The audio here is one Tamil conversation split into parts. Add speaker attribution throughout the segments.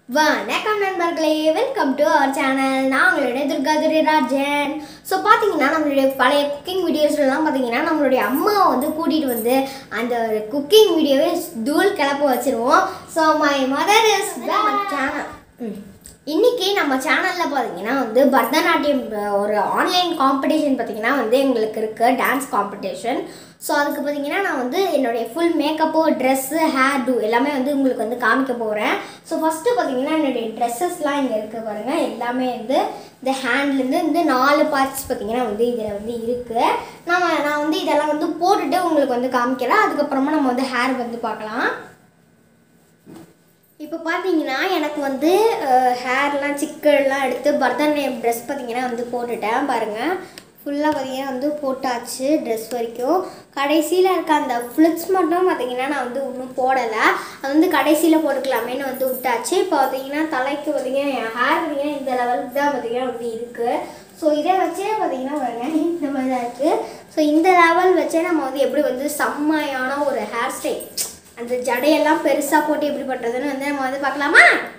Speaker 1: வணக்கம் நண்பர்களே வெல்கம் டு அவர் சேனல் நான் உங்களுடைய துர்கா துரைராஜன் ஸோ பார்த்தீங்கன்னா நம்மளுடைய பழைய குக்கிங் வீடியோஸ்லாம் பார்த்தீங்கன்னா நம்மளுடைய அம்மாவை வந்து கூட்டிகிட்டு வந்து அந்த குக்கிங் வீடியோவே தூள் கிளப்ப வச்சிருவோம் so my mother is channel இன்னைக்கு நம்ம சேனலில் பார்த்தீங்கன்னா வந்து பரதநாட்டியம் அஹ், ஒரு ஆன்லைன் காம்படிஷன் பார்த்தீங்கன்னா வந்து எங்களுக்கு இருக்கு டான்ஸ் காம்படிஷன் ஸோ அதுக்கு பார்த்தீங்கன்னா நான் வந்து என்னுடைய full makeup dress hair do எல்லாமே வந்து உங்களுக்கு வந்து காமிக்க போகிறேன் ஸோ ஃபஸ்ட்டு பார்த்தீங்கன்னா என்னுடைய ட்ரெஸ்ஸஸ்லாம் இங்கே இருக்குது பாருங்கள் எல்லாமே வந்து இந்த ஹேண்ட்லேருந்து இந்த நாலு பார்ட்ஸ் பார்த்தீங்கன்னா வந்து இதில் வந்து இருக்குது நம்ம நான் வந்து இதெல்லாம் வந்து போட்டுட்டு உங்களுக்கு வந்து காமிக்கிறேன் அதுக்கப்புறமா நம்ம வந்து ஹேர் வந்து பார்க்கலாம் இப்போ பார்த்தீங்கன்னா எனக்கு வந்து ஹேர்லாம் சிக்கல்லாம் எடுத்து பரதநாட்டியம் ட்ரெஸ் பார்த்தீங்கன்னா வந்து போட்டுட்டேன் பாருங்கள் ஃபுல்லாக பார்த்தீங்கன்னா வந்து போட்டாச்சு ட்ரெஸ் வரைக்கும் கடைசியில் இருக்க அந்த ஃப்ளிட்ஸ் மட்டும் பார்த்தீங்கன்னா நான் வந்து இன்னும் போடலை அது வந்து கடைசியில் போட்டுக்கலாமேன்னு வந்து விட்டாச்சு இப்போ பார்த்தீங்கன்னா தலைக்கு பார்த்தீங்கன்னா என் ஹேர் பார்த்தீங்கன்னா இந்த லெவலுக்கு தான் பார்த்தீங்கன்னா வந்து இருக்குது ஸோ இதை வச்சே பார்த்தீங்கன்னா பாருங்க இந்த மாதிரி தான் இருக்குது ஸோ இந்த லெவல் வச்சே நம்ம வந்து எப்படி வந்து செம்மையான ஒரு ஹேர் ஸ்டைல் அந்த ஜடையெல்லாம் பெருசாக போட்டு எப்படி பண்ணுறதுன்னு வந்து நம்ம வந்து பார்க்கலாமா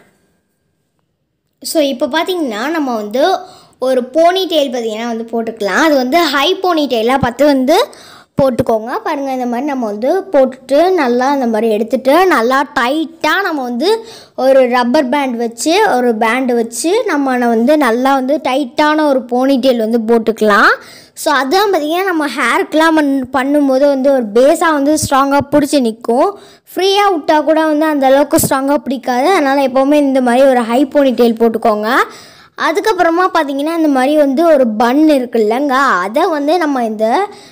Speaker 1: ஸோ இப்போ பார்த்தீங்கன்னா நம்ம வந்து ஒரு போனி டெயில் பார்த்தீங்கன்னா வந்து போட்டுக்கலாம் அது வந்து ஹை போனி டெயிலாக பார்த்து வந்து போட்டுக்கோங்க பாருங்கள் இந்த மாதிரி நம்ம வந்து போட்டுட்டு நல்லா இந்த மாதிரி எடுத்துட்டு நல்லா டைட்டாக நம்ம வந்து ஒரு ரப்பர் பேண்ட் வச்சு ஒரு பேண்டு வச்சு நம்ம வந்து நல்லா வந்து டைட்டான ஒரு போனி டெயில் வந்து போட்டுக்கலாம் ஸோ அதான் பார்த்தீங்கன்னா நம்ம ஹேருக்கெலாம் பண் பண்ணும்போது வந்து ஒரு பேஸாக வந்து ஸ்ட்ராங்காக பிடிச்சி நிற்கும் ஃப்ரீயாக விட்டால் கூட வந்து அந்த அளவுக்கு ஸ்ட்ராங்காக பிடிக்காது அதனால் எப்போவுமே இந்த மாதிரி ஒரு ஹை போனி டெயில் போட்டுக்கோங்க அதுக்கப்புறமா பார்த்தீங்கன்னா இந்த மாதிரி வந்து ஒரு பன் இருக்குல்லங்க அதை வந்து நம்ம இந்த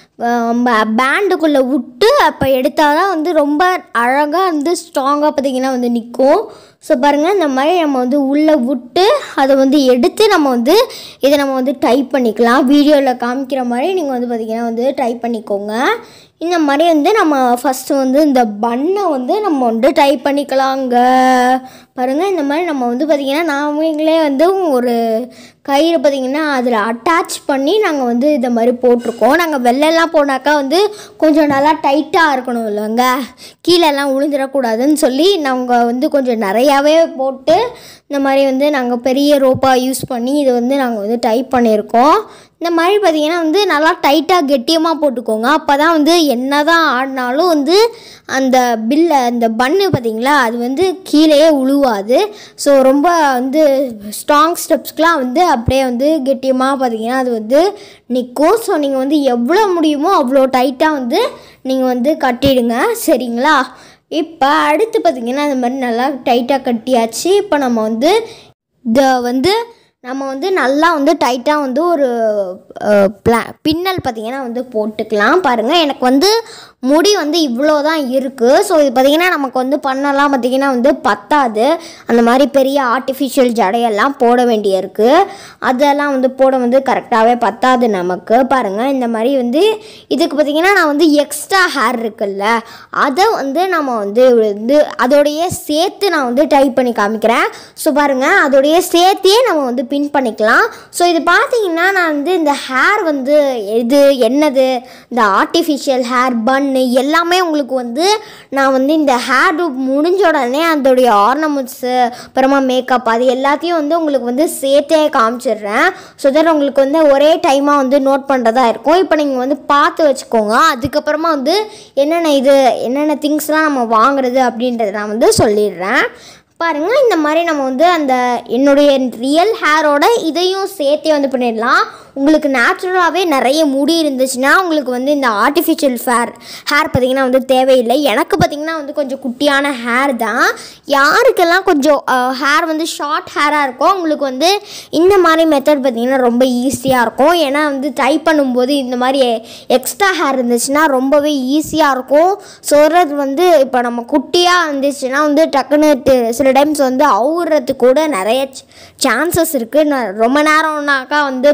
Speaker 1: பேண்டுக்குள்ளே விட்டு அப்போ எடுத்தால் தான் வந்து ரொம்ப அழகாக வந்து ஸ்ட்ராங்காக பார்த்தீங்கன்னா வந்து நிற்கும் ஸோ பாருங்கள் இந்த மாதிரி நம்ம வந்து உள்ளே விட்டு அதை வந்து எடுத்து நம்ம வந்து இதை நம்ம வந்து டைப் பண்ணிக்கலாம் வீடியோவில் காமிக்கிற மாதிரி நீங்கள் வந்து பார்த்திங்கன்னா வந்து டைப் பண்ணிக்கோங்க இந்த மாதிரி வந்து நம்ம ஃபஸ்ட்டு வந்து இந்த பண்ணை வந்து நம்ம வந்து டைப் பண்ணிக்கலாங்க பாருங்கள் இந்த மாதிரி நம்ம வந்து பார்த்திங்கன்னா நாமளே வந்து ஒரு கயிறு பார்த்திங்கன்னா அதில் அட்டாச் பண்ணி நாங்கள் வந்து இந்த மாதிரி போட்டிருக்கோம் நாங்கள் வெள்ளெல்லாம் போனாக்கா வந்து கொஞ்சம் நல்லா டைட்டாக இருக்கணும் இல்லைங்க கீழெல்லாம் விழுந்துடக்கூடாதுன்னு சொல்லி நாங்கள் வந்து கொஞ்சம் நிறையாவே போட்டு இந்த மாதிரி வந்து நாங்கள் பெரிய ரோப்பாக யூஸ் பண்ணி இதை வந்து நாங்கள் வந்து டைப் பண்ணியிருக்கோம் இந்த மாதிரி பார்த்தீங்கன்னா வந்து நல்லா டைட்டாக கெட்டியமாக போட்டுக்கோங்க அப்போ தான் வந்து என்ன தான் ஆடினாலும் வந்து அந்த பில்லை அந்த பன்னு பார்த்தீங்களா அது வந்து கீழேயே உழுவாது ஸோ ரொம்ப வந்து ஸ்ட்ராங் ஸ்டெப்ஸ்க்கெலாம் வந்து அப்படியே வந்து கெட்டியமாக பார்த்தீங்கன்னா அது வந்து நிற்கும் ஸோ நீங்கள் வந்து எவ்வளோ முடியுமோ அவ்வளோ டைட்டாக வந்து நீங்கள் வந்து கட்டிடுங்க சரிங்களா இப்போ அடுத்து பார்த்தீங்கன்னா இந்த மாதிரி நல்லா டைட்டாக கட்டியாச்சு இப்போ நம்ம வந்து இதை வந்து நம்ம வந்து நல்லா வந்து டைட்டாக வந்து ஒரு அஹ், பிளா பின்னல் பார்த்திங்கன்னா வந்து போட்டுக்கலாம் பாருங்கள் எனக்கு வந்து முடி வந்து இவ்வளோ தான் இருக்குது ஸோ இது பார்த்திங்கன்னா நமக்கு வந்து பண்ணலாம் பார்த்திங்கன்னா வந்து பத்தாது அந்த மாதிரி பெரிய ஆர்டிஃபிஷியல் ஜடையெல்லாம் போட வேண்டிய இருக்குது அதெல்லாம் வந்து போட வந்து கரெக்டாகவே பத்தாது நமக்கு பாருங்கள் இந்த மாதிரி வந்து இதுக்கு பார்த்திங்கன்னா நான் வந்து எக்ஸ்ட்ரா ஹேர் இருக்குல்ல அதை வந்து நம்ம வந்து வந்து அதோடையே சேர்த்து நான் வந்து டைப் பண்ணி காமிக்கிறேன் ஸோ பாருங்கள் அதோடையே சேர்த்தே நம்ம வந்து பின் பண்ணிக்கலாம் ஸோ இது பார்த்தீங்கன்னா நான் வந்து இந்த ஹேர் வந்து எது என்னது இந்த ஆர்டிஃபிஷியல் ஹேர் பன்னு எல்லாமே உங்களுக்கு வந்து நான் வந்து இந்த ஹேர் டூப் முடிஞ்ச உடனே அதோடைய ஆர்னமெண்ட்ஸு அப்புறமா மேக்கப் அது எல்லாத்தையும் வந்து உங்களுக்கு வந்து சேர்த்தே காமிச்சிடுறேன் ஸோ தட் உங்களுக்கு வந்து ஒரே டைமாக வந்து நோட் பண்ணுறதா இருக்கும் இப்போ நீங்கள் வந்து பார்த்து வச்சுக்கோங்க அதுக்கப்புறமா வந்து என்னென்ன இது என்னென்ன திங்ஸ்லாம் நம்ம வாங்குறது அப்படின்றத நான் வந்து சொல்லிடுறேன் பாருங்கள் இந்த மாதிரி நம்ம வந்து அந்த என்னுடைய ரியல் ஹேரோட இதையும் சேர்த்தே வந்து பண்ணிடலாம் உங்களுக்கு நேச்சுரலாகவே நிறைய முடி இருந்துச்சுன்னா உங்களுக்கு வந்து இந்த ஆர்டிஃபிஷியல் ஃபேர் ஹேர் பார்த்திங்கன்னா வந்து தேவையில்லை எனக்கு பார்த்திங்கன்னா வந்து கொஞ்சம் குட்டியான ஹேர் தான் யாருக்கெல்லாம் கொஞ்சம் ஹேர் வந்து ஷார்ட் ஹேராக இருக்கோ உங்களுக்கு வந்து இந்த மாதிரி மெத்தட் பார்த்திங்கன்னா ரொம்ப ஈஸியாக இருக்கும் ஏன்னா வந்து ட்ரை பண்ணும்போது இந்த மாதிரி எக்ஸ்ட்ரா ஹேர் இருந்துச்சுன்னா ரொம்பவே ஈஸியாக இருக்கும் சொல்கிறது வந்து இப்போ நம்ம குட்டியாக இருந்துச்சுன்னா வந்து டக்குன்னு டு- சில டைம்ஸ் வந்து அவுறதுக்கு கூட நிறைய சான்சஸ் இருக்குது நான் ரொம்ப நேரம்னாக்கா வந்து பார்த்திங்கன்னா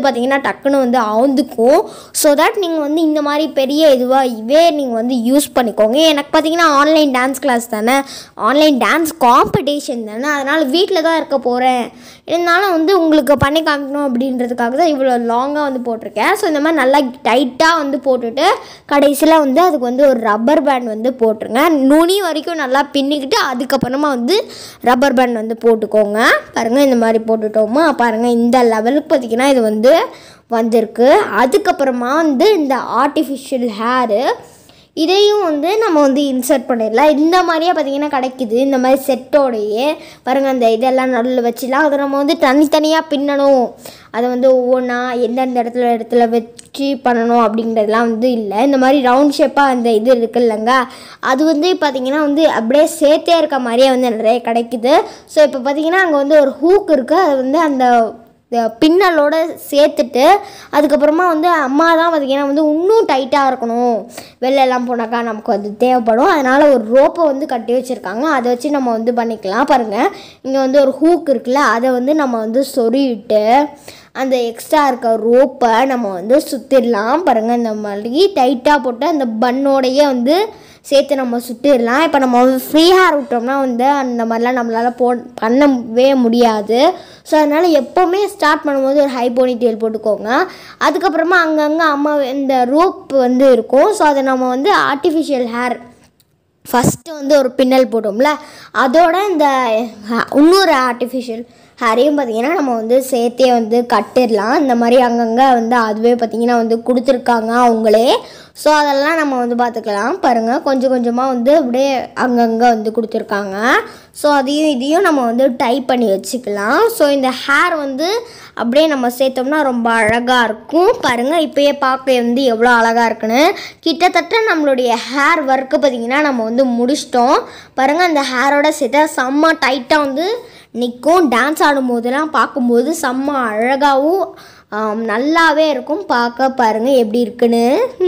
Speaker 1: டக்குன்னு வந்து அவுந்துக்கும் ஸோ தட் நீங்கள் வந்து இந்த மாதிரி பெரிய இதுவாக இவே நீங்கள் வந்து யூஸ் பண்ணிக்கோங்க எனக்கு பார்த்தீங்கன்னா ஆன்லைன் டான்ஸ் கிளாஸ் தானே ஆன்லைன் டான்ஸ் காம்படிஷன் தானே அதனால் வீட்டில் தான் இருக்க போகிறேன் இருந்தாலும் வந்து உங்களுக்கு பண்ணி காமிக்கணும் அப்படின்றதுக்காக தான் இவ்வளோ லாங்காக வந்து போட்டிருக்கேன் ஸோ இந்த மாதிரி நல்லா டைட்டாக வந்து போட்டுட்டு கடைசியில் வந்து அதுக்கு வந்து ஒரு ரப்பர் பேண்ட் வந்து போட்டுருங்க நுனி வரைக்கும் நல்லா பின்னிக்கிட்டு அதுக்கப்புறமா வந்து ரப்பர் பேண்ட் வந்து போட்டுக்கோங்க பாருங்கள் இந்த மாதிரி போட்டுட்டோமா பாருங்கள் இந்த லெவலுக்கு பார்த்திங்கன்னா இது வந்து வந்திருக்கு அதுக்கப்புறமா வந்து இந்த ஆர்டிஃபிஷியல் ஹேரு இதையும் வந்து நம்ம வந்து இன்சர்ட் பண்ணிடலாம் இந்த மாதிரியே பார்த்தீங்கன்னா கிடைக்குது இந்த மாதிரி செட்டோடையே பாருங்கள் அந்த இதெல்லாம் நடுவில் வச்சுலாம் அதை நம்ம வந்து தனித்தனியாக பின்னணும் அதை வந்து ஒவ்வொன்றா எந்தெந்த இடத்துல இடத்துல வச்சு பண்ணணும் அப்படிங்கிறதுலாம் வந்து இல்லை இந்த மாதிரி ரவுண்ட் ஷேப்பாக அந்த இது இருக்கு இல்லைங்க அது வந்து பார்த்திங்கன்னா வந்து அப்படியே சேர்த்தே இருக்க மாதிரியே வந்து நிறைய கிடைக்குது ஸோ இப்போ பார்த்திங்கன்னா அங்கே வந்து ஒரு ஹூக் இருக்குது அது வந்து அந்த இந்த பின்னலோட சேர்த்துட்டு அதுக்கப்புறமா வந்து அம்மா தான் பார்த்திங்கன்னா வந்து இன்னும் டைட்டாக இருக்கணும் வெளிலலாம் போனாக்கா நமக்கு அது தேவைப்படும் அதனால் ஒரு ரோப்பை வந்து கட்டி வச்சுருக்காங்க அதை வச்சு நம்ம வந்து பண்ணிக்கலாம் பாருங்கள் இங்கே வந்து ஒரு ஹூக் இருக்குல்ல அதை வந்து நம்ம வந்து சொருவிட்டு அந்த எக்ஸ்ட்ரா இருக்க ரோப்பை நம்ம வந்து சுற்றிடலாம் பாருங்கள் இந்த மாதிரி டைட்டாக போட்டு அந்த பன்னோடையே வந்து சேர்த்து நம்ம சுற்றிடலாம் இப்போ நம்ம வந்து ஃப்ரீ ஹேர் விட்டோம்னா வந்து அந்த மாதிரிலாம் நம்மளால் போ பண்ணவே முடியாது ஸோ அதனால் எப்போவுமே ஸ்டார்ட் பண்ணும்போது ஒரு ஹை போனி டெயில் போட்டுக்கோங்க அதுக்கப்புறமா அங்கங்கே அம்மா இந்த ரோப் வந்து இருக்கும் ஸோ அதை நம்ம வந்து ஆர்டிஃபிஷியல் ஹேர் ஃபஸ்ட்டு வந்து ஒரு பின்னல் போட்டோம்ல அதோட இந்த ஹ- இன்னொரு ஆர்டிஃபிஷியல் ஹேரையும் பார்த்தீங்கன்னா நம்ம வந்து சேர்த்தே வந்து கட்டிடலாம் இந்த மாதிரி அங்கங்கே வந்து அதுவே பார்த்தீங்கன்னா வந்து கொடுத்துருக்காங்க அவங்களே ஸோ அதெல்லாம் நம்ம வந்து பார்த்துக்கலாம் பாருங்கள் கொஞ்சம் கொஞ்சமாக வந்து அப்படியே அங்கங்கே வந்து கொடுத்துருக்காங்க ஸோ அதையும் இதையும் நம்ம வந்து டைப் பண்ணி வச்சுக்கலாம் ஸோ இந்த ஹேர் வந்து அப்படியே நம்ம சேர்த்தோம்னா ரொம்ப அழகாக இருக்கும் பாருங்கள் இப்போயே பார்க்க வந்து எவ்வளோ அழகாக இருக்குன்னு கிட்டத்தட்ட நம்மளுடைய ஹேர் ஒர்க்கு பார்த்திங்கன்னா நம்ம வந்து முடிச்சிட்டோம் பாருங்கள் அந்த ஹேரோட சேர்த்தா செம்ம டைட்டாக வந்து நிற்கும் டான்ஸ் ஆடும்போதெல்லாம் பார்க்கும்போது செம்ம அழகாகவும் ஆம், நல்லாவே இருக்கும் பார்க்க பாருங்கள் எப்படி இருக்குன்னு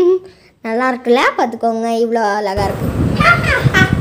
Speaker 1: நல்லா இருக்குல்ல பார்த்துக்கோங்க இவ்வளோ அழகாக இருக்கு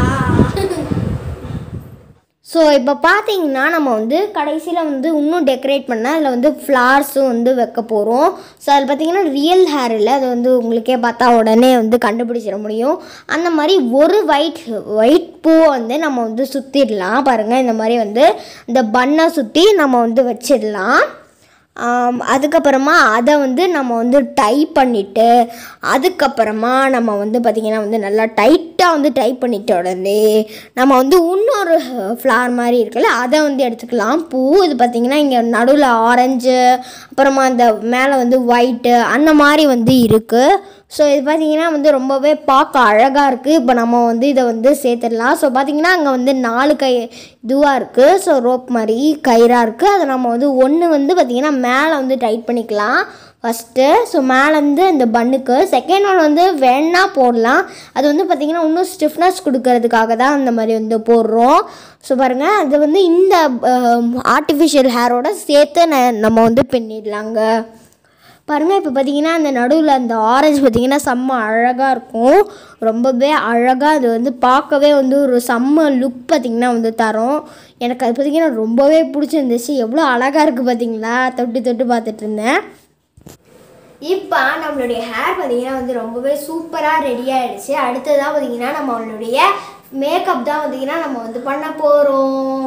Speaker 1: ஸோ இப்போ பார்த்தீங்கன்னா நம்ம வந்து கடைசியில் வந்து இன்னும் டெக்கரேட் பண்ணால் அதில் வந்து ஃப்ளார்ஸும் வந்து வைக்க போகிறோம் ஸோ அதில் பார்த்தீங்கன்னா ரியல் ஹேர் இல்லை அது வந்து உங்களுக்கே பார்த்தா உடனே வந்து கண்டுபிடிச்சிட முடியும் அந்த மாதிரி ஒரு ஒயிட் ஒயிட் பூவை வந்து நம்ம வந்து சுற்றிடலாம் பாருங்கள் இந்த மாதிரி வந்து இந்த பண்ணை சுற்றி நம்ம வந்து வச்சிடலாம் ஆம், அதுக்கப்புறமா அதை வந்து நம்ம வந்து டை பண்ணிவிட்டு அதுக்கப்புறமா நம்ம வந்து பார்த்திங்கன்னா வந்து நல்லா டைட்டாக வந்து டை பண்ணிட்ட உடனே நம்ம வந்து இன்னொரு ஃப்ளார் மாதிரி இருக்குல்ல அதை வந்து எடுத்துக்கலாம் பூ இது பார்த்திங்கன்னா இங்கே நடுவில் ஆரஞ்சு அப்புறமா இந்த மேலே வந்து ஒயிட்டு அந்த மாதிரி வந்து இருக்குது ஸோ இது பார்த்திங்கன்னா வந்து ரொம்பவே பார்க்க அழகாக இருக்குது இப்போ நம்ம வந்து இதை வந்து சேர்த்துடலாம் ஸோ பார்த்திங்கன்னா அங்கே வந்து நாலு கை இதுவாக இருக்குது ஸோ ரோப் மாதிரி கயிறாக இருக்குது அதை நம்ம வந்து ஒன்று வந்து பார்த்திங்கன்னா மேலே வந்து டைட் பண்ணிக்கலாம் ஃபஸ்ட்டு ஸோ மேலேருந்து இந்த பன்னுக்கு செகண்ட் ஒன் வந்து வேணா போடலாம் அது வந்து பார்த்திங்கன்னா இன்னும் ஸ்டிஃப்னஸ் கொடுக்கறதுக்காக தான் அந்த மாதிரி வந்து போடுறோம் ஸோ பாருங்கள் அது வந்து இந்த ஆர்டிஃபிஷியல் ஹேரோட சேர்த்து ந- நம்ம வந்து பின்னிடலாங்க பாருங்கள் இப்போ பார்த்தீங்கன்னா அந்த நடுவில் அந்த ஆரஞ்சு பார்த்தீங்கன்னா செம்ம அழகாக இருக்கும் ரொம்பவே அழகாக அது வந்து பார்க்கவே வந்து ஒரு செம்ம லுக் பார்த்திங்கன்னா வந்து தரும் எனக்கு அது பார்த்திங்கன்னா ரொம்பவே பிடிச்சிருந்துச்சு எவ்வளோ அழகாக இருக்குது பார்த்தீங்களா தொட்டு தொட்டு பார்த்துட்டு இருந்தேன் இப்போ நம்மளுடைய ஹேர் பார்த்தீங்கன்னா வந்து ரொம்பவே சூப்பராக ரெடி ஆயிடுச்சு அடுத்ததாக பார்த்தீங்கன்னா நம்மளுடைய மேக்கப் தான் பார்த்தீங்கன்னா நம்ம வந்து பண்ண போகிறோம்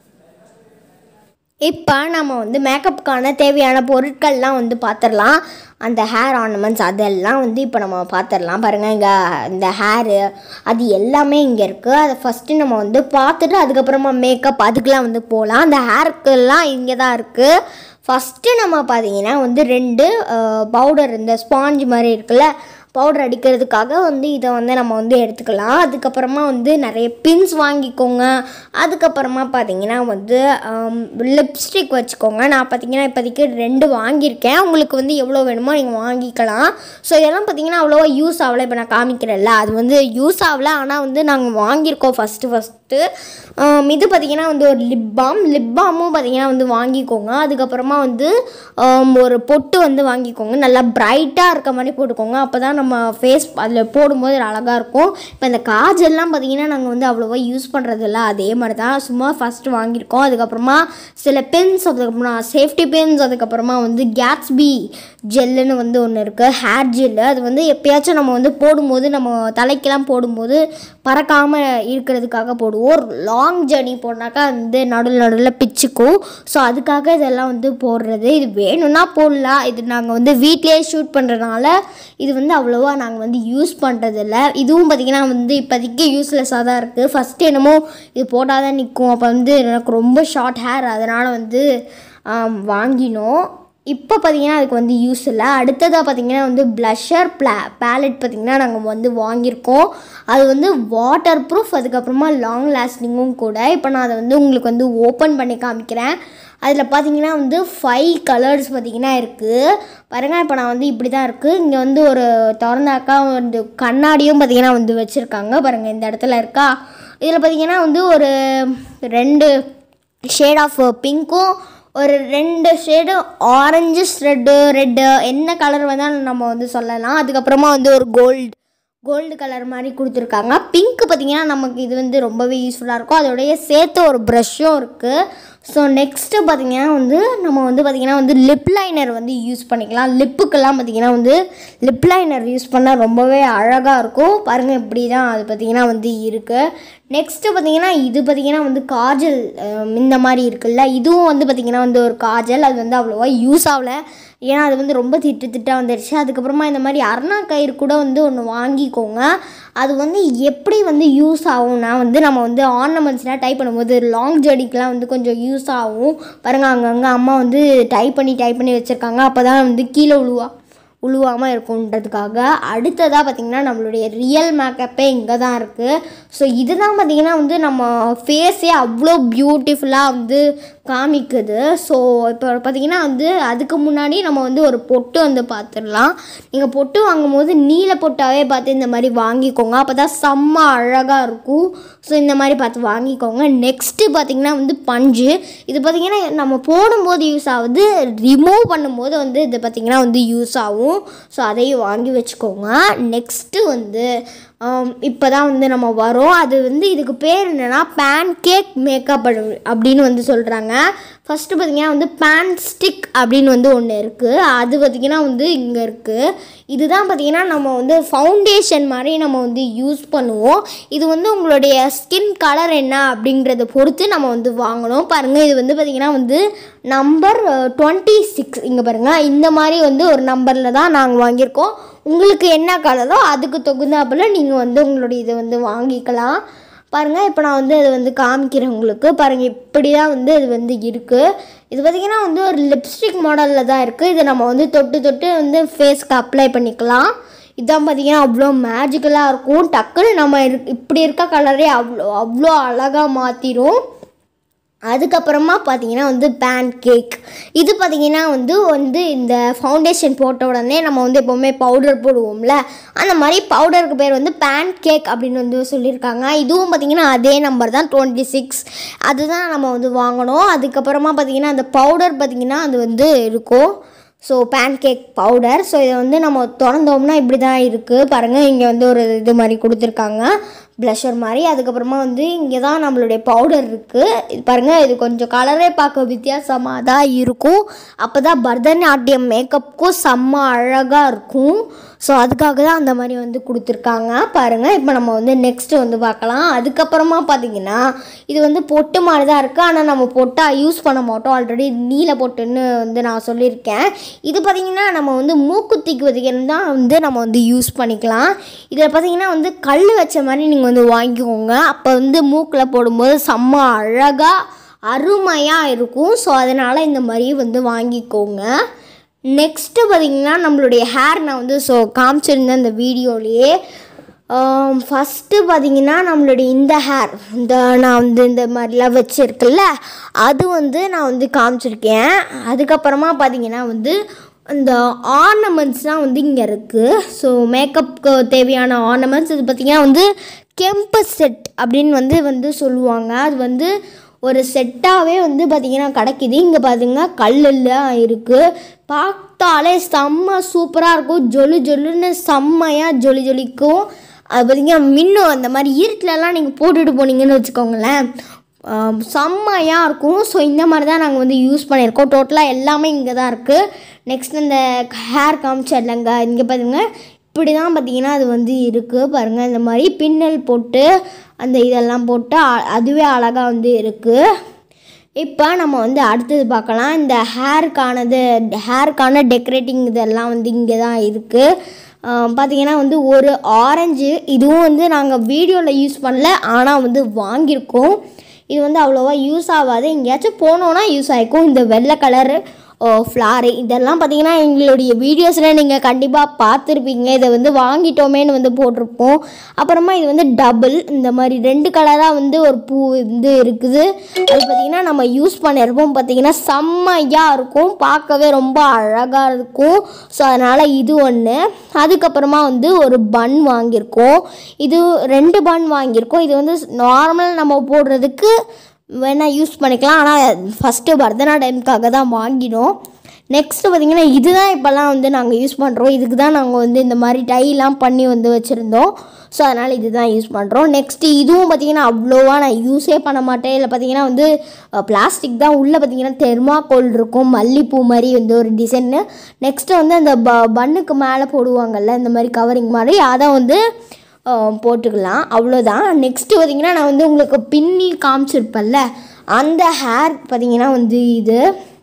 Speaker 1: இப்போ நம்ம வந்து மேக்கப்புக்கான தேவையான பொருட்கள்லாம் வந்து பார்த்துடலாம் அந்த ஹேர் ஆர்னமெண்ட்ஸ் அதெல்லாம் வந்து இப்போ நம்ம பார்த்துடலாம் பாருங்கள் இங்கே இந்த ஹேரு அது எல்லாமே இங்கே இருக்குது அதை ஃபஸ்ட்டு நம்ம வந்து பார்த்துட்டு அதுக்கப்புறமா மேக்கப் அதுக்கெலாம் வந்து போகலாம் அந்த ஹேருக்கெல்லாம் இங்கே தான் இருக்குது ஃபஸ்ட்டு நம்ம பார்த்தீங்கன்னா வந்து ரெண்டு பவுடர் இந்த ஸ்பாஞ்ச் மாதிரி இருக்குல்ல பவுடர் அடிக்கிறதுக்காக வந்து இதை வந்து நம்ம வந்து எடுத்துக்கலாம் அதுக்கப்புறமா வந்து நிறைய பின்ஸ் வாங்கிக்கோங்க அதுக்கப்புறமா பார்த்தீங்கன்னா வந்து லிப்ஸ்டிக் வச்சுக்கோங்க நான் பார்த்தீங்கன்னா இப்போதைக்கு ரெண்டு வாங்கியிருக்கேன் உங்களுக்கு வந்து எவ்வளோ வேணுமோ நீங்கள் வாங்கிக்கலாம் ஸோ இதெல்லாம் பார்த்தீங்கன்னா அவ்வளோவா யூஸ் ஆகலை இப்போ நான் காமிக்கிறேன்ல அது வந்து யூஸ் ஆகலை ஆனால் வந்து நாங்கள் வாங்கியிருக்கோம் ஃபஸ்ட்டு ஃபஸ்ட்டு ஃபஸ்ட்டு இது பார்த்திங்கன்னா வந்து ஒரு லிப் பாம் லிப் பாமும் பார்த்திங்கன்னா வந்து வாங்கிக்கோங்க அதுக்கப்புறமா வந்து ஆம், ஒரு பொட்டு வந்து வாங்கிக்கோங்க நல்லா பிரைட்டாக இருக்க மாதிரி போட்டுக்கோங்க அப்போ தான் நம்ம ஃபேஸ் அதில் போடும்போது அழகாக இருக்கும் இப்போ இந்த காஜெல்லாம் பார்த்திங்கன்னா நாங்கள் வந்து அவ்வளோவா யூஸ் பண்ணுறதில்ல அதே மாதிரி தான் சும்மா ஃபஸ்ட்டு வாங்கியிருக்கோம் அதுக்கப்புறமா சில பென்ஸ் அதுக்கப்புறமா சேஃப்டி பென்ஸ் அதுக்கப்புறமா வந்து கேட்ஸ்பி ஜெல்லுன்னு வந்து ஒன்று இருக்குது ஹேர் ஜெல்லு அது வந்து எப்பயாச்சும் நம்ம வந்து போடும்போது நம்ம தலைக்கெல்லாம் போடும்போது பறக்காமல் இருக்கிறதுக்காக போடுவோம் லாங் ஜர்னி போனாக்கா வந்து நடுவில் நடுவில் பிச்சுக்கும் ஸோ அதுக்காக இதெல்லாம் வந்து போடுறது இது வேணும்னா போடலாம் இது நாங்கள் வந்து வீட்டிலேயே ஷூட் பண்ணுறதுனால இது வந்து அவ்வளோவா நாங்கள் வந்து யூஸ் பண்ணுறதில்ல இதுவும் பார்த்திங்கன்னா வந்து இப்போதைக்கு யூஸ்லெஸ்ஸாக தான் இருக்குது ஃபஸ்ட்டு என்னமோ இது போட்டால் தான் நிற்கும் அப்போ வந்து எனக்கு ரொம்ப ஷார்ட் ஹேர் அதனால் வந்து ஆம், வாங்கினோம் இப்போ பார்த்தீங்கன்னா அதுக்கு வந்து யூஸ் இல்லை அடுத்ததாக பார்த்தீங்கன்னா வந்து ப்ளஷர் ப்ளா பேலட் பார்த்தீங்கன்னா நாங்கள் வந்து வாங்கியிருக்கோம் அது வந்து வாட்டர் ப்ரூஃப் அதுக்கப்புறமா லாங் லாஸ்டிங்கும் கூட இப்போ நான் அதை வந்து உங்களுக்கு வந்து ஓப்பன் பண்ணி காமிக்கிறேன் அதில் பார்த்தீங்கன்னா வந்து ஃபைவ் கலர்ஸ் பார்த்தீங்கன்னா இருக்குது பாருங்க இப்போ நான் வந்து இப்படி தான் இருக்குது இங்கே வந்து ஒரு திறந்தாக்கா வந்து கண்ணாடியும் பார்த்தீங்கன்னா வந்து வச்சுருக்காங்க பாருங்கள் இந்த இடத்துல இருக்கா இதில் பார்த்தீங்கன்னா வந்து ஒரு ரெண்டு ஷேட் ஆஃப் பிங்க்கும் ஒரு ரெண்டு ஷேடு ஆரஞ்சு ரெட்டு ரெட்டு என்ன கலர் வேணாலும் நம்ம வந்து சொல்லலாம் அதுக்கப்புறமா வந்து ஒரு கோல்டு கோல்டு கலர் மாதிரி கொடுத்துருக்காங்க பிங்க் பார்த்தீங்கன்னா நமக்கு இது வந்து ரொம்பவே யூஸ்ஃபுல்லாக இருக்கும் அதோடைய சேர்த்து ஒரு ப்ரஷ்ஷும் இருக்குது ஸோ நெக்ஸ்ட்டு பார்த்தீங்கன்னா வந்து நம்ம வந்து பார்த்திங்கன்னா வந்து லிப் லைனர் வந்து யூஸ் பண்ணிக்கலாம் லிப்புக்கெல்லாம் பார்த்திங்கன்னா வந்து லிப் லைனர் யூஸ் பண்ணால் ரொம்பவே அழகாக இருக்கும் பாருங்கள் இப்படி தான் அது பார்த்திங்கன்னா வந்து இருக்குது நெக்ஸ்ட்டு பார்த்தீங்கன்னா இது பார்த்தீங்கன்னா வந்து காஜல் அஹ், இந்த மாதிரி இருக்குல்ல இதுவும் வந்து பார்த்திங்கன்னா வந்து ஒரு காஜல் அது வந்து அவ்வளோவா யூஸ் ஆகல ஏன்னா அது வந்து ரொம்ப திட்டு திட்டாக வந்துடுச்சு அதுக்கப்புறமா இந்த மாதிரி அருணா கயிறு கூட வந்து ஒன்று வாங்கிக்கோங்க அது வந்து எப்படி வந்து யூஸ் ஆகும்னா வந்து நம்ம வந்து ஆர்னமெண்ட்ஸ்லாம் டைப் பண்ணும்போது லாங் ஜர்னிக்கெலாம் வந்து கொஞ்சம் யூஸ் ஆகும் பாருங்கள் அங்கங்கே அம்மா வந்து டைப் பண்ணி டைப் பண்ணி வச்சுருக்காங்க அப்போ தான் வந்து கீழே விழுவா உழுவாமல் இருக்குன்றதுக்காக அடுத்ததாக பார்த்திங்கன்னா நம்மளுடைய ரியல் மேக்கப்பே இங்கே தான் இருக்குது ஸோ இதுதான் பார்த்திங்கன்னா வந்து நம்ம ஃபேஸே அவ்வளோ பியூட்டிஃபுல்லாக வந்து காமிக்குது ஸோ இப்போ பார்த்திங்கன்னா வந்து அதுக்கு முன்னாடி நம்ம வந்து ஒரு பொட்டு வந்து பார்த்துடலாம் நீங்கள் பொட்டு வாங்கும்போது நீல பொட்டாவே பார்த்து இந்த மாதிரி வாங்கிக்கோங்க அப்போ தான் செம்ம அழகாக இருக்கும் ஸோ இந்த மாதிரி பார்த்து வாங்கிக்கோங்க நெக்ஸ்ட்டு பார்த்திங்கன்னா வந்து பஞ்சு இது பார்த்திங்கன்னா நம்ம போடும்போது யூஸ் ஆகுது ரிமூவ் பண்ணும்போது வந்து இது பார்த்திங்கன்னா வந்து யூஸ் ஆகும் ஸோ அதையும் வாங்கி வச்சுக்கோங்க நெக்ஸ்ட்டு வந்து இப்போ தான் வந்து நம்ம வரோம் அது வந்து இதுக்கு பேர் என்னென்னா பேன் கேக் மேக்கப் அப்படின்னு வந்து சொல்கிறாங்க ஃபஸ்ட்டு பார்த்திங்கன்னா வந்து பேன் ஸ்டிக் அப்படின்னு வந்து ஒன்று இருக்குது அது பார்த்திங்கன்னா வந்து இங்கே இருக்குது இதுதான் பார்த்திங்கன்னா நம்ம வந்து ஃபவுண்டேஷன் மாதிரி நம்ம வந்து யூஸ் பண்ணுவோம் இது வந்து உங்களுடைய ஸ்கின் கலர் என்ன அப்படிங்கிறத பொறுத்து நம்ம வந்து வாங்கணும் பாருங்கள் இது வந்து பார்த்திங்கன்னா வந்து நம்பர் டுவெண்ட்டி சிக்ஸ் இங்கே பாருங்கள் இந்த மாதிரி வந்து ஒரு நம்பரில் தான் நாங்கள் வாங்கியிருக்கோம் உங்களுக்கு என்ன கலரோ அதுக்கு தகுந்தாப்புல நீங்கள் வந்து உங்களுடைய இதை வந்து வாங்கிக்கலாம் பாருங்கள் இப்போ நான் வந்து அதை வந்து காமிக்கிறேன் உங்களுக்கு பாருங்கள் இப்படி தான் வந்து இது வந்து இருக்குது இது பார்த்திங்கன்னா வந்து ஒரு லிப்ஸ்டிக் மாடலில் தான் இருக்குது இதை நம்ம வந்து தொட்டு தொட்டு வந்து ஃபேஸ்க்கு அப்ளை பண்ணிக்கலாம் இதான் பார்த்தீங்கன்னா அவ்வளோ மேஜிக்கலாக இருக்கும் டக்குன்னு நம்ம இரு இப்படி இருக்க கலரே அவ்வளோ அவ்வளோ அழகாக மாற்றிடும் அதுக்கப்புறமா பார்த்தீங்கன்னா வந்து பேன் கேக் இது பார்த்தீங்கன்னா வந்து வந்து இந்த ஃபவுண்டேஷன் போட்ட உடனே நம்ம வந்து எப்போவுமே பவுடர் போடுவோம்ல அந்த மாதிரி பவுடருக்கு பேர் வந்து பேன் கேக் அப்படின்னு வந்து சொல்லியிருக்காங்க இதுவும் பார்த்தீங்கன்னா அதே நம்பர் தான் டுவெண்ட்டி சிக்ஸ் அதுதான் நம்ம வந்து வாங்கணும் அதுக்கப்புறமா பார்த்தீங்கன்னா அந்த பவுடர் பார்த்தீங்கன்னா அது வந்து இருக்கும் ஸோ பேன்கேக் பவுடர் ஸோ இதை வந்து நம்ம திறந்தோம்னா இப்படி தான் இருக்குது பாருங்கள் இங்கே வந்து ஒரு இது மாதிரி கொடுத்துருக்காங்க ப்ளஷர் மாதிரி அதுக்கப்புறமா வந்து இங்கே தான் நம்மளுடைய பவுடர் இருக்குது இது பாருங்கள் இது கொஞ்சம் கலரே பார்க்க வித்தியாசமாக தான் இருக்கும் அப்போ தான் பரதநாட்டியம் மேக்கப்புக்கும் செம்ம அழகாக இருக்கும் ஸோ அதுக்காக தான் அந்த மாதிரி வந்து கொடுத்துருக்காங்க பாருங்கள் இப்போ நம்ம வந்து நெக்ஸ்ட்டு வந்து பார்க்கலாம் அதுக்கப்புறமா பார்த்தீங்கன்னா இது வந்து பொட்டு மாதிரி தான் இருக்குது ஆனால் நம்ம பொட்டாக யூஸ் பண்ண மாட்டோம் ஆல்ரெடி நீல பொட்டுன்னு வந்து நான் சொல்லியிருக்கேன் இது பார்த்திங்கன்னா நம்ம வந்து மூக்குத்திக்கு வதிகன்னு தான் வந்து நம்ம வந்து யூஸ் பண்ணிக்கலாம் இதில் பார்த்தீங்கன்னா வந்து கல் வச்ச மாதிரி நீங்கள் வந்து வாங்கிக்கோங்க அப்போ வந்து மூக்கில் போடும்போது செம்ம அழகாக அருமையாக இருக்கும் ஸோ அதனால் இந்த மாதிரி வந்து வாங்கிக்கோங்க நெக்ஸ்ட்டு பார்த்தீங்கன்னா நம்மளுடைய ஹேர் நான் வந்து ஸோ காமிச்சிருந்தேன் இந்த வீடியோலேயே ஃபஸ்ட்டு பார்த்தீங்கன்னா நம்மளுடைய இந்த ஹேர் இந்த நான் வந்து இந்த மாதிரிலாம் வச்சுருக்குல்ல அது வந்து நான் வந்து காமிச்சிருக்கேன் அதுக்கப்புறமா பார்த்தீங்கன்னா வந்து இந்த ஆர்னமெண்ட்ஸ்லாம் வந்து இங்கே இருக்குது ஸோ மேக்கப்புக்கு தேவையான ஆர்னமெண்ட்ஸ் இது பார்த்திங்கன்னா வந்து கெம்பு செட் அப்படின்னு வந்து வந்து சொல்லுவாங்க அது வந்து ஒரு செட்டாகவே வந்து பார்த்திங்கன்னா கிடைக்குது இங்கே பார்த்தீங்கன்னா கல்லுலாம் இருக்குது பார்த்தாலே செம்ம சூப்பராக இருக்கும் ஜொலு ஜொலுன்னு செம்மையாக ஜொலி ஜொலிக்கும் அது பார்த்திங்கன்னா மின்னும் அந்த மாதிரி இருட்டிலலாம் நீங்கள் போட்டுட்டு போனீங்கன்னு வச்சுக்கோங்களேன் ஆம், செம்மையாக இருக்கும் ஸோ இந்த மாதிரி தான் நாங்கள் வந்து யூஸ் பண்ணியிருக்கோம் டோட்டலாக எல்லாமே இங்கே தான் இருக்குது நெக்ஸ்ட் இந்த ஹேர் காமிச்சிடலங்க இங்கே பாருங்க இப்படி தான் பார்த்தீங்கன்னா அது வந்து இருக்குது பாருங்கள் இந்த மாதிரி பின்னல் போட்டு அந்த இதெல்லாம் போட்டு அ- அதுவே அழகாக வந்து இருக்குது இப்போ நம்ம வந்து அடுத்தது பார்க்கலாம் இந்த ஹேருக்கானது ஹேருக்கான டெக்கரேட்டிங் இதெல்லாம் வந்து இங்கே தான் இருக்குது பார்த்தீங்கன்னா வந்து ஒரு ஆரஞ்சு இதுவும் வந்து நாங்கள் வீடியோவில் யூஸ் பண்ணல ஆனால் வந்து வாங்கியிருக்கோம் இது வந்து அவ்வளோவா யூஸ் ஆகாது எங்கேயாச்சும் போனோன்னா யூஸ் ஆகிக்கும் இந்த வெள்ளை கலரு ஃப்ளாரு இதெல்லாம் பார்த்தீங்கன்னா எங்களுடைய வீடியோஸில் நீங்கள் கண்டிப்பாக பார்த்துருப்பீங்க இதை வந்து வாங்கிட்டோமேன்னு வந்து போட்டிருப்போம் அப்புறமா இது வந்து டபுள் இந்த மாதிரி ரெண்டு கலராக வந்து ஒரு பூ வந்து இருக்குது அது பார்த்திங்கன்னா நம்ம யூஸ் பண்ணியிருப்போம் பார்த்திங்கன்னா செம்மையாக இருக்கும் பார்க்கவே ரொம்ப அழகாக இருக்கும் ஸோ அதனால் இது ஒன்று அதுக்கப்புறமா வந்து ஒரு பன் வாங்கியிருக்கோம் இது ரெண்டு பன் வாங்கியிருக்கோம் இது வந்து நார்மல் நம்ம போடுறதுக்கு வேணால் யூஸ் பண்ணிக்கலாம் ஆனால் ஃபஸ்ட்டு பரதநாட்டியம்காக தான் வாங்கினோம் நெக்ஸ்ட்டு பார்த்திங்கன்னா இதுதான் இப்போல்லாம் வந்து நாங்கள் யூஸ் பண்ணுறோம் இதுக்கு தான் நாங்கள் வந்து இந்த மாதிரி டைலாம் பண்ணி வந்து வச்சுருந்தோம் ஸோ அதனால் இதுதான் யூஸ் பண்ணுறோம் நெக்ஸ்ட்டு இதுவும் பார்த்திங்கன்னா அவ்வளோவா நான் யூஸே பண்ண மாட்டேன் இல்லை பார்த்திங்கன்னா வந்து பிளாஸ்டிக் தான் உள்ளே பார்த்திங்கன்னா தெர்மாக்கோல் இருக்கும் மல்லிப்பூ மாதிரி வந்து ஒரு டிசைன்னு நெக்ஸ்ட்டு வந்து அந்த ப பன்னுக்கு மேலே போடுவாங்கல்ல இந்த மாதிரி கவரிங் மாதிரி அதை வந்து அஹ், போட்டுக்கலாம் அவ்வளோதான் நெக்ஸ்ட்டு பார்த்திங்கன்னா நான் வந்து உங்களுக்கு பின்னி காமிச்சிருப்பேன்ல அந்த ஹேர் பார்த்திங்கன்னா வந்து இது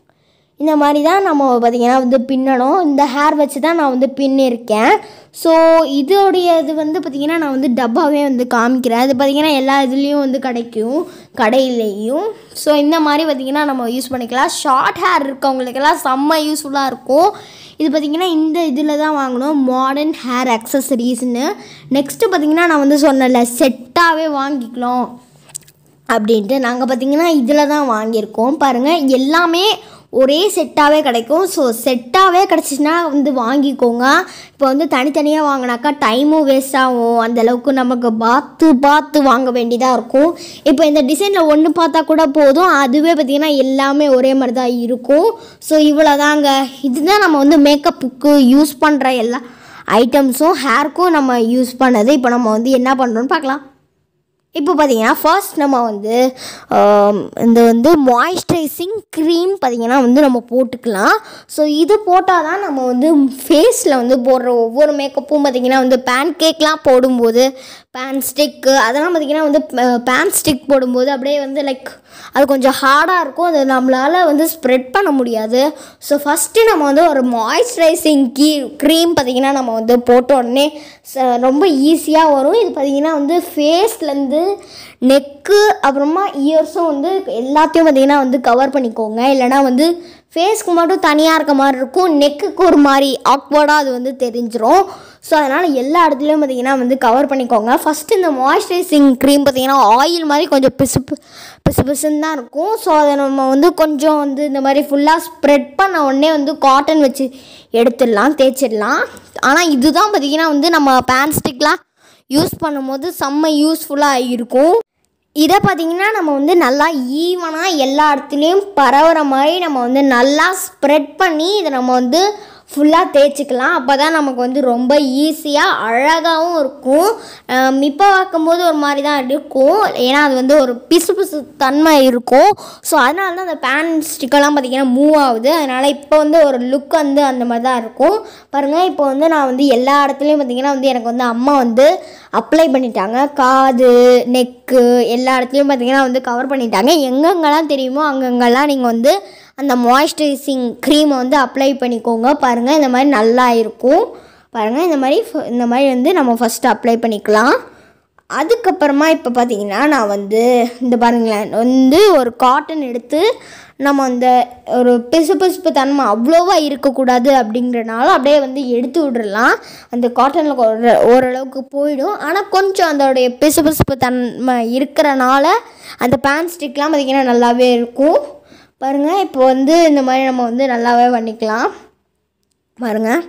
Speaker 1: இந்த மாதிரி தான் நம்ம பார்த்திங்கன்னா வந்து பின்னணும் இந்த ஹேர் வச்சு தான் நான் வந்து பின்னிருக்கேன் ஸோ இதோடைய இது வந்து பார்த்திங்கன்னா நான் வந்து டப்பாவே வந்து காமிக்கிறேன் அது பார்த்திங்கன்னா எல்லா இதுலேயும் வந்து கிடைக்கும் கடையிலையும் ஸோ இந்த மாதிரி பார்த்திங்கன்னா நம்ம யூஸ் பண்ணிக்கலாம் ஷார்ட் ஹேர் இருக்கவங்களுக்கெல்லாம் செம்ம யூஸ்ஃபுல்லாக இருக்கும் இது பார்த்திங்கன்னா இந்த இதில் தான் வாங்கணும் மாடர்ன் ஹேர் அக்சசரிஸ்னு நெக்ஸ்ட்டு பார்த்திங்கன்னா நான் வந்து சொன்னல செட்டாகவே வாங்கிக்கலாம் அப்படின்ட்டு நாங்கள் பார்த்தீங்கன்னா இதில் தான் வாங்கியிருக்கோம் பாருங்கள் எல்லாமே ஒரே செட்டாகவே கிடைக்கும் ஸோ செட்டாகவே கிடச்சிச்சின்னா வந்து வாங்கிக்கோங்க இப்போ வந்து தனித்தனியாக வாங்கினாக்கா டைமும் வேஸ்ட் ஆகும் அந்த அளவுக்கு நமக்கு பார்த்து பார்த்து வாங்க வேண்டியதாக இருக்கும் இப்போ இந்த டிசைனில் ஒன்று பார்த்தா கூட போதும் அதுவே பார்த்திங்கன்னா எல்லாமே ஒரே மாதிரி தான் இருக்கும் ஸோ இவ்வளோதாங்க இதுதான் நம்ம வந்து மேக்கப்புக்கு யூஸ் பண்ணுற எல்லா ஐட்டம்ஸும் ஹேர்க்கும் நம்ம யூஸ் பண்ணது இப்போ நம்ம வந்து என்ன பண்ணுறோன்னு பார்க்கலாம் இப்போ பார்த்தீங்கன்னா ஃபர்ஸ்ட் நம்ம வந்து ஆம், இந்த வந்து மாய்ஸ்சரைசிங் க்ரீம் பார்த்தீங்கன்னா வந்து நம்ம போட்டுக்கலாம் ஸோ இது போட்டால் தான் நம்ம வந்து ஃபேஸில் வந்து போடுற ஒவ்வொரு மேக்கப்பும் பார்த்தீங்கன்னா வந்து பேன் கேக்லாம் போடும்போது பேன் ஸ்டிக்கு அதெல்லாம் பார்த்தீங்கன்னா வந்து பேன் ஸ்டிக் போடும்போது அப்படியே வந்து லைக் அது கொஞ்சம் ஹார்டாக இருக்கும் அது நம்மளால் வந்து ஸ்ப்ரெட் பண்ண முடியாது ஸோ ஃபஸ்ட்டு நம்ம வந்து ஒரு மாய்ஸ்சரைசிங் கீ க்ரீம் பார்த்திங்கன்னா நம்ம வந்து போட்ட உடனே ச- ரொம்ப ஈஸியாக வரும் இது பார்த்திங்கன்னா வந்து ஃபேஸ்லேருந்து நெக்கு அப்புறமா இயர்ஸும் வந்து எல்லாத்தையும் பார்த்திங்கன்னா வந்து கவர் பண்ணிக்கோங்க இல்லைனா வந்து ஃபேஸ்க்கு மட்டும் தனியாக இருக்க மாதிரி இருக்கும் நெக்குக்கு ஒரு மாதிரி ஆக்வர்டாக அது வந்து தெரிஞ்சிரும் ஸோ அதனால் எல்லா இடத்துலையும் பார்த்தீங்கன்னா வந்து கவர் பண்ணிக்கோங்க ஃபஸ்ட்டு இந்த மாய்ஸ்சரைசிங் க்ரீம் பார்த்தீங்கன்னா ஆயில் மாதிரி கொஞ்சம் பிசு பி- பிசு பிசுன்னு தான் இருக்கும் ஸோ அதை நம்ம வந்து கொஞ்சம் வந்து இந்த மாதிரி ஃபுல்லாக ஸ்ப்ரெட் பண்ண உடனே வந்து காட்டன் வச்சு எடுத்துடலாம் தேய்ச்சிடலாம் ஆனால் இதுதான் பார்த்தீங்கன்னா வந்து நம்ம பேன் ஸ்டிக்லாம் யூஸ் பண்ணும்போது செம்ம யூஸ்ஃபுல்லாக இருக்கும் இதை பார்த்தீங்கன்னா நம்ம வந்து நல்லா ஈவனாக எல்லா இடத்துலையும் பரவுற மாதிரி நம்ம வந்து நல்லா ஸ்ப்ரெட் பண்ணி இதை நம்ம வந்து ஃபுல்லாக தேய்ச்சிக்கலாம் அப்போ தான் நமக்கு வந்து ரொம்ப ஈஸியாக அழகாகவும் இருக்கும் ஆம், இப்போ பார்க்கும்போது ஒரு மாதிரி தான் இருக்கும் ஏன்னா அது வந்து ஒரு பிசு பிசு தன்மை இருக்கும் ஸோ அதனால தான் அந்த பேன் ஸ்டிக்கெல்லாம் பார்த்திங்கன்னா மூவ் ஆகுது அதனால் இப்போ வந்து ஒரு லுக் வந்து அந்த மாதிரி தான் இருக்கும் பாருங்கள் இப்போ வந்து நான் வந்து எல்லா இடத்துலையும் பார்த்திங்கன்னா வந்து எனக்கு வந்து அம்மா வந்து அப்ளை பண்ணிட்டாங்க காது நெக்கு எல்லா இடத்துலையும் பார்த்திங்கன்னா வந்து கவர் பண்ணிட்டாங்க எங்கெங்கெல்லாம் தெரியுமோ அங்கங்கெல்லாம் நீங்கள் வந்து அந்த மாய்ஸ்சரைசிங் க்ரீமை வந்து அப்ளை பண்ணிக்கோங்க பாருங்கள் இந்த மாதிரி நல்லா இருக்கும் பாருங்கள் இந்த மாதிரி ஃப- இந்த மாதிரி வந்து நம்ம ஃபஸ்ட்டு அப்ளை பண்ணிக்கலாம் அதுக்கப்புறமா இப்போ பார்த்தீங்கன்னா நான் வந்து இந்த பாருங்களேன் வந்து ஒரு காட்டன் எடுத்து நம்ம அந்த ஒரு பிசு பிசுப்பு தன்மை அவ்வளோவா இருக்கக்கூடாது அப்படிங்கிறனால அப்படியே வந்து எடுத்து விட்றலாம் அந்த காட்டனில் ஓரளவுக்கு போயிடும் ஆனால் கொஞ்சம் அதோடைய பிசு பிசுப்பு தன்மை இருக்கிறனால அந்த பேன் ஸ்டிக்லாம் பார்த்திங்கன்னா நல்லாவே இருக்கும் பாருங்கள் இப்போ வந்து இந்த மாதிரி நம்ம வந்து நல்லாவே பண்ணிக்கலாம் பாருங்கள்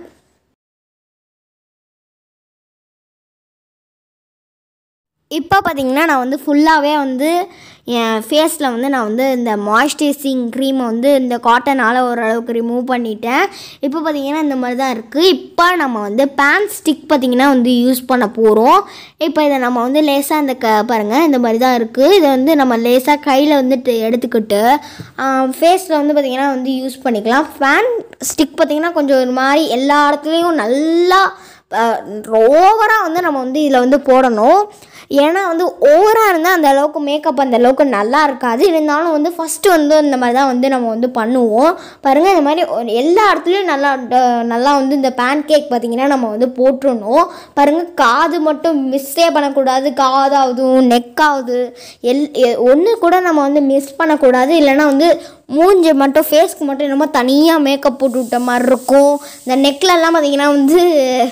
Speaker 1: இப்போ பார்த்தீங்கன்னா நான் வந்து ஃபுல்லாகவே வந்து என் ஃபேஸில் வந்து நான் வந்து இந்த மாய்ஸ்சரைசிங் க்ரீமை வந்து இந்த காட்டனால் ஓரளவுக்கு ரிமூவ் பண்ணிட்டேன் இப்போ பார்த்தீங்கன்னா இந்த மாதிரி தான் இருக்குது இப்போ நம்ம வந்து பேன் ஸ்டிக் பார்த்திங்கன்னா வந்து யூஸ் பண்ண போகிறோம் இப்போ இதை நம்ம வந்து லேசாக இந்த க பாருங்கள் இந்த மாதிரி தான் இருக்குது இதை வந்து நம்ம லேசாக கையில் வந்துட்டு எடுத்துக்கிட்டு ஃபேஸில் வந்து பார்த்திங்கன்னா வந்து யூஸ் பண்ணிக்கலாம் ஃபேன் ஸ்டிக் பார்த்திங்கன்னா கொஞ்சம் ஒரு மாதிரி எல்லா இடத்துலையும் நல்லா ஓவராக வந்து நம்ம வந்து இதில் வந்து போடணும் ஏன்னா வந்து ஓவராக இருந்தால் அந்த அளவுக்கு மேக்கப் அந்த அளவுக்கு நல்லா இருக்காது இருந்தாலும் வந்து ஃபஸ்ட்டு வந்து இந்த மாதிரி தான் வந்து நம்ம வந்து பண்ணுவோம் பாருங்கள் இந்த மாதிரி ஒரு எல்லா இடத்துலையும் நல்லா ட- நல்லா வந்து இந்த பேன் கேக் பார்த்திங்கன்னா நம்ம வந்து போட்டுருணும் பாருங்கள் காது மட்டும் மிஸ்ஸே பண்ணக்கூடாது காதாகுதும் நெக்காகுது எல் ஒன்று கூட நம்ம வந்து மிஸ் பண்ணக்கூடாது இல்லைன்னா வந்து மூஞ்சி மட்டும் ஃபேஸ்க்கு மட்டும் என்னமோ தனியாக மேக்கப் போட்டு விட்ட மாதிரி இருக்கும் இந்த நெக்லெல்லாம் பார்த்தீங்கன்னா வந்து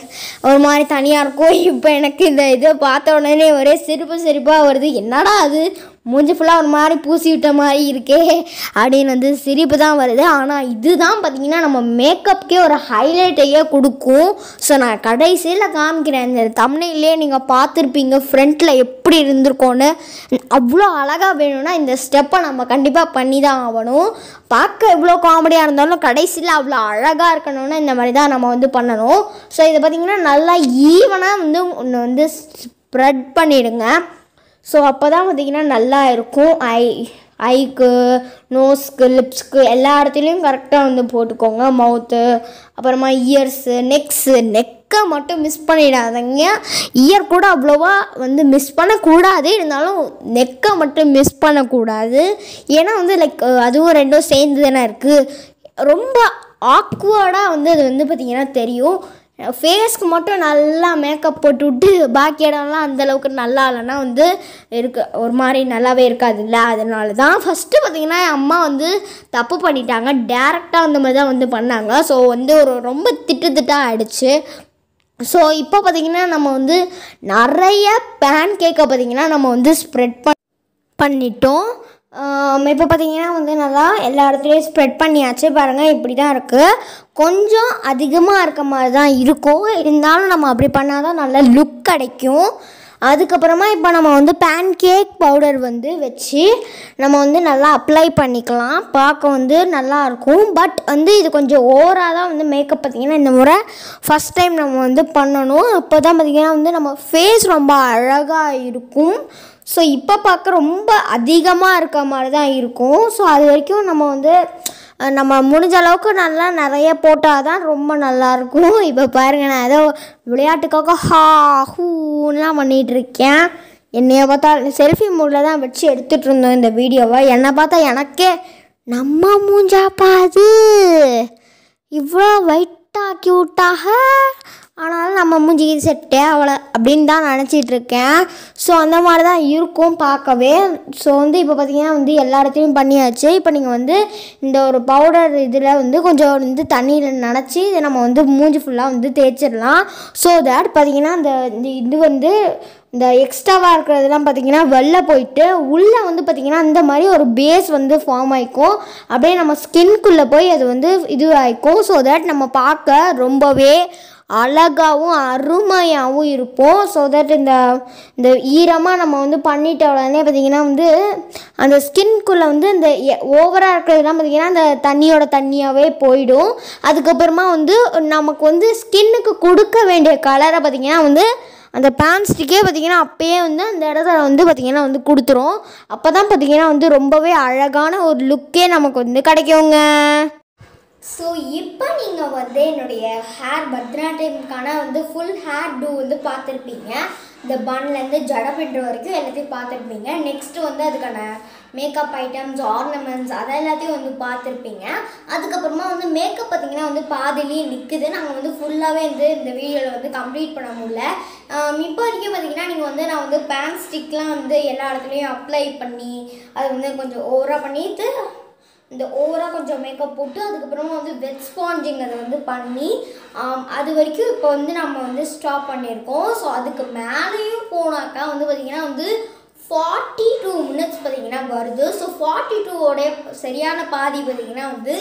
Speaker 1: ஒரு மாதிரி தனியாக இருக்கும் இப்போ எனக்கு இந்த இதை பார்த்த உடனே ஒரே சிரிப்பு சிரிப்பாக வருது என்னடா அது மூஞ்சி ஃபுல்லாக ஒரு மாதிரி பூசி விட்ட மாதிரி இருக்கே அப்படின்னு வந்து சிரிப்பு தான் வருது ஆனால் இதுதான் பார்த்தீங்கன்னா நம்ம மேக்கப்புக்கே ஒரு ஹைலைட்டையே கொடுக்கும் ஸோ நான் கடைசியில் காமிக்கிறேன் இந்த தமிழ்லேயே நீங்கள் பார்த்துருப்பீங்க ஃப்ரண்ட்டில் எப்படி இருந்திருக்கோன்னு அவ்வளோ அழகாக வேணும்னா இந்த ஸ்டெப்பை நம்ம கண்டிப்பாக பண்ணி தான் ஆகணும் பார்க்க எவ்வளோ காமெடியாக இருந்தாலும் கடைசியில் அவ்வளோ அழகாக இருக்கணும்னா இந்த மாதிரி தான் நம்ம வந்து பண்ணணும் ஸோ இதை பார்த்திங்கன்னா நல்லா ஈவனாக வந்து ஒன்று வந்து ஸ்ப்ரெட் பண்ணிவிடுங்க ஸோ அப்போ தான் பார்த்தீங்கன்னா நல்லா இருக்கும் ஐ ஐக்கு நோஸ்க்கு லிப்ஸ்க்கு எல்லா இடத்துலையும் கரெக்டாக வந்து போட்டுக்கோங்க மவுத்து அப்புறமா இயர்ஸு நெக்ஸு நெக்கை மட்டும் மிஸ் பண்ணிடாதீங்க இயர் கூட அவ்வளோவா வந்து மிஸ் பண்ணக்கூடாது இருந்தாலும் நெக்கை மட்டும் மிஸ் பண்ணக்கூடாது ஏன்னா வந்து லைக் அதுவும் ரெண்டும் சேர்ந்து தானே இருக்குது ரொம்ப ஆக்வர்டாக வந்து அது வந்து பார்த்திங்கன்னா தெரியும் ஃபேஸ்க்கு மட்டும் நல்லா மேக்கப் போட்டு விட்டு பாக்கி இடம்லாம் அந்தளவுக்கு நல்லா இல்லைன்னா வந்து இருக்கு ஒரு மாதிரி நல்லாவே இருக்காதுல்ல அதனால தான் ஃபஸ்ட்டு பார்த்திங்கன்னா என் அம்மா வந்து தப்பு பண்ணிட்டாங்க டேரெக்டாக அந்த மாதிரி தான் வந்து பண்ணாங்க ஸோ வந்து ஒரு ரொம்ப திட்டு திட்டாக ஆயிடுச்சு ஸோ இப்போ பார்த்திங்கன்னா நம்ம வந்து நிறைய பேன் கேக்கை பார்த்திங்கன்னா நம்ம வந்து ஸ்ப்ரெட் பண் பண்ணிட்டோம் இப்போ பார்த்தீங்கன்னா வந்து நல்லா எல்லா இடத்துலையும் ஸ்ப்ரெட் பண்ணியாச்சு பாருங்கள் இப்படி தான் இருக்குது கொஞ்சம் அதிகமாக இருக்க மாதிரி தான் இருக்கும் இருந்தாலும் நம்ம அப்படி பண்ணால் தான் நல்ல லுக் கிடைக்கும் அதுக்கப்புறமா இப்போ நம்ம வந்து பேன் கேக் பவுடர் வந்து வச்சு நம்ம வந்து நல்லா அப்ளை பண்ணிக்கலாம் பார்க்க வந்து நல்லா இருக்கும் பட் வந்து இது கொஞ்சம் ஓவராக தான் வந்து மேக்கப் பார்த்திங்கன்னா இந்த முறை ஃபஸ்ட் டைம் நம்ம வந்து பண்ணணும் அப்போ தான் பார்த்திங்கன்னா வந்து நம்ம ஃபேஸ் ரொம்ப அழகாக இருக்கும் ஸோ இப்போ பார்க்க ரொம்ப அதிகமாக இருக்க மாதிரி தான் இருக்கும் ஸோ அது வரைக்கும் நம்ம வந்து அஹ், நம்ம முடிஞ்ச அளவுக்கு நல்லா நிறைய போட்டால் தான் ரொம்ப நல்லாயிருக்கும் இப்போ பாருங்கள் நான் ஏதோ விளையாட்டுக்காக ஹா ஹூலாம் பண்ணிகிட்டு இருக்கேன் என்னைய பார்த்தா செல்ஃபி மூடில் தான் வச்சு எடுத்துகிட்டு இருந்தோம் இந்த வீடியோவை என்னை பார்த்தா எனக்கே நம்ம மூஞ்சா பாது இவ்வளோ வெயிட்டாக்கி விட்டாக ஆனாலும் நம்ம மூஞ்சிக்கு செட்டே அவளை அப்படின்னு தான் நினச்சிட்டு இருக்கேன் ஸோ அந்த மாதிரி தான் இருக்கும் பார்க்கவே ஸோ வந்து இப்போ பார்த்தீங்கன்னா வந்து எல்லா இடத்துலையும் பண்ணியாச்சு இப்போ நீங்கள் வந்து இந்த ஒரு பவுடர் இதில் வந்து கொஞ்சம் வந்து தண்ணியில் நனைச்சி இதை நம்ம வந்து மூஞ்சி ஃபுல்லாக வந்து தேய்ச்சிடலாம் ஸோ தட் பார்த்தீங்கன்னா இந்த இந்த இது வந்து இந்த எக்ஸ்ட்ராவாக இருக்கிறதெல்லாம் பார்த்தீங்கன்னா வெளில போயிட்டு உள்ளே வந்து பார்த்தீங்கன்னா இந்த மாதிரி ஒரு பேஸ் வந்து ஃபார்ம் ஆயிக்கும் அப்படியே நம்ம ஸ்கின்குள்ளே போய் அது வந்து இது ஆயிக்கும் ஸோ தட் நம்ம பார்க்க ரொம்பவே அழகாகவும் அருமையாகவும் இருப்போம் ஸோ தட் இந்த இந்த ஈரமாக நம்ம வந்து பண்ணிட்ட உடனே பார்த்திங்கன்னா வந்து அந்த ஸ்கின்குள்ளே வந்து இந்த ஓவராக இருக்கிறதுலாம் பார்த்திங்கன்னா அந்த தண்ணியோட தண்ணியாகவே போயிடும் அதுக்கப்புறமா வந்து நமக்கு வந்து ஸ்கின்னுக்கு கொடுக்க வேண்டிய கலரை பார்த்திங்கன்னா வந்து அந்த பேன் ஸ்டிக்கே பார்த்திங்கன்னா அப்பயே வந்து அந்த இடத்துல வந்து பார்த்திங்கன்னா வந்து கொடுத்துரும் அப்போ தான் பார்த்திங்கன்னா வந்து ரொம்பவே அழகான ஒரு லுக்கே நமக்கு வந்து கிடைக்குங்க ஸோ இப்போ நீங்கள் வந்து என்னுடைய ஹேர் பத்ராட்டியம்க்கான வந்து ஃபுல் ஹேர் டூ வந்து பார்த்துருப்பீங்க இந்த பன்லேருந்து ஜட பின்ற வரைக்கும் எல்லாத்தையும் பார்த்துருப்பீங்க நெக்ஸ்ட்டு வந்து அதுக்கான மேக்கப் ஐட்டம்ஸ் ஆர்னமெண்ட்ஸ் அதை எல்லாத்தையும் வந்து பார்த்துருப்பீங்க அதுக்கப்புறமா வந்து மேக்கப் பார்த்தீங்கன்னா வந்து பாதிலேயே நிற்குது நாங்கள் வந்து ஃபுல்லாகவே வந்து இந்த வீடியோவில் வந்து கம்ப்ளீட் பண்ண முடியல ஆம், இப்போ வரைக்கும் பார்த்தீங்கன்னா நீங்கள் வந்து நான் வந்து பேன் ஸ்டிக்லாம் வந்து எல்லா இடத்துலையும் அப்ளை பண்ணி அது வந்து கொஞ்சம் ஓவராக பண்ணிட்டு இந்த ஓவராக கொஞ்சம் மேக்கப் போட்டு அதுக்கப்புறமா வந்து வெட் ஸ்பாஞ்சிங் அதை வந்து பண்ணி ஆம், அது வரைக்கும் இப்போ வந்து நம்ம வந்து ஸ்டாப் பண்ணியிருக்கோம் ஸோ அதுக்கு மேலேயும் போனாக்கா வந்து பார்த்திங்கன்னா வந்து ஃபார்ட்டி டூ மினிட்ஸ் பார்த்தீங்கன்னா வருது ஸோ ஃபார்ட்டி டூவோடைய சரியான பாதி பார்த்தீங்கன்னா வந்து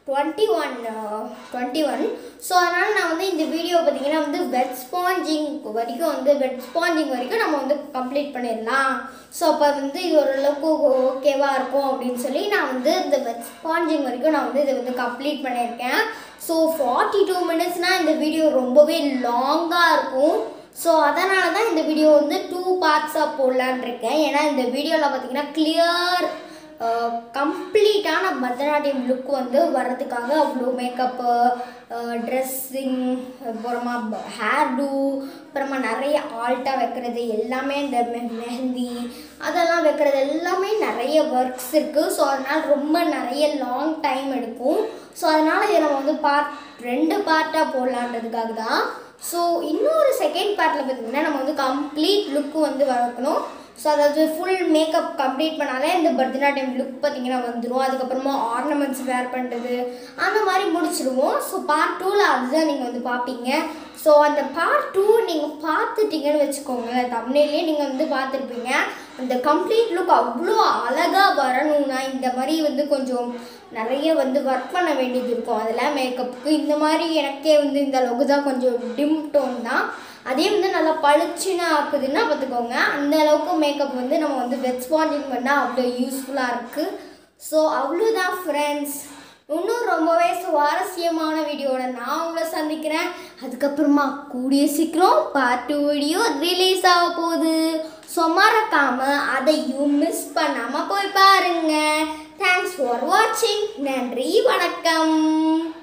Speaker 1: twenty one twenty one so அதனால் நான் வந்து இந்த வீடியோ பார்த்தீங்கன்னா வந்து வெட் ஸ்பாஞ்சிங் வரைக்கும் வந்து வெட் ஸ்பாஞ்சிங் வரைக்கும் நம்ம வந்து கம்ப்ளீட் பண்ணிடலாம் ஸோ அப்போ வந்து இது ஓரளவுக்கு ஓகேவாக இருக்கும் அப்படின்னு சொல்லி நான் வந்து இந்த வெட் ஸ்பாஞ்சிங் வரைக்கும் நான் வந்து இதை வந்து கம்ப்ளீட் பண்ணியிருக்கேன் ஸோ ஃபார்ட்டி டூ மினிட்ஸ்னால் இந்த வீடியோ ரொம்பவே லாங்காக இருக்கும் ஸோ அதனால தான் இந்த வீடியோ வந்து டூ பார்ட்ஸாக போடலான் இருக்கேன் ஏன்னா இந்த வீடியோவில் பார்த்தீங்கன்னா கிளியர் கம்ப்ளீட்டான பரதநாட்டியம் லுக் வந்து வர்றதுக்காக அவ்வளோ மேக்கப்பு ட்ரெஸ்ஸிங் அப்புறமா ஹேர் டூ அப்புறமா நிறைய ஆல்ட்டாக வைக்கிறது எல்லாமே இந்த மெ- மெஹந்தி அதெல்லாம் வைக்கிறது எல்லாமே நிறைய ஒர்க்ஸ் இருக்குது ஸோ அதனால் ரொம்ப நிறைய லாங் டைம் எடுக்கும் ஸோ அதனால் இதை நம்ம வந்து பார்ட் ரெண்டு பார்ட்டாக போடலான்றதுக்காக தான் ஸோ இன்னொரு செகண்ட் பார்ட்டில் பார்த்தீங்கன்னா நம்ம வந்து கம்ப்ளீட் லுக்கு வந்து வளர்க்கணும் ஸோ அதாவது ஃபுல் மேக்கப் கம்ப்ளீட் பண்ணாலே இந்த பரதநாட்டியம் லுக் பார்த்தீங்கன்னா வந்துடும் அதுக்கப்புறமா ஆர்னமெண்ட்ஸ் வேர் பண்ணுறது அந்த மாதிரி முடிச்சிடுவோம் ஸோ பார்ட் டூவில் அதுதான் நீங்கள் வந்து பார்ப்பீங்க ஸோ அந்த பார்ட் டூ நீங்கள் பார்த்துட்டீங்கன்னு வச்சுக்கோங்களேன் தமிழ்லேயே நீங்கள் வந்து பார்த்துருப்பீங்க அந்த கம்ப்ளீட் லுக் அவ்வளோ அழகாக வரணும்னா இந்த மாதிரி வந்து கொஞ்சம் நிறைய வந்து ஒர்க் பண்ண வேண்டியது இருக்கும் அதில் மேக்கப்புக்கு இந்த மாதிரி எனக்கே வந்து இந்த அளவுக்கு தான் கொஞ்சம் டிம் டோன் தான் அதே வந்து நல்லா பளிச்சுன்னு ஆக்குதுன்னா பார்த்துக்கோங்க அந்த அளவுக்கு மேக்கப் வந்து நம்ம வந்து வெட் ஸ்பாஞ்சிங் பண்ணால் அவ்வளோ யூஸ்ஃபுல்லாக இருக்குது ஸோ அவ்வளோதான் ஃப்ரெண்ட்ஸ் இன்னும் ரொம்பவே சுவாரஸ்யமான வீடியோட நான் உங்களை சந்திக்கிறேன் அதுக்கப்புறமா கூடிய சீக்கிரம் பார்ட் டூ வீடியோ ரிலீஸ் ஆக போகுது ஸோ மறக்காம அதையும் மிஸ் பண்ணாமல் போய் பாருங்க தேங்க்ஸ் ஃபார் வாட்சிங் நன்றி வணக்கம்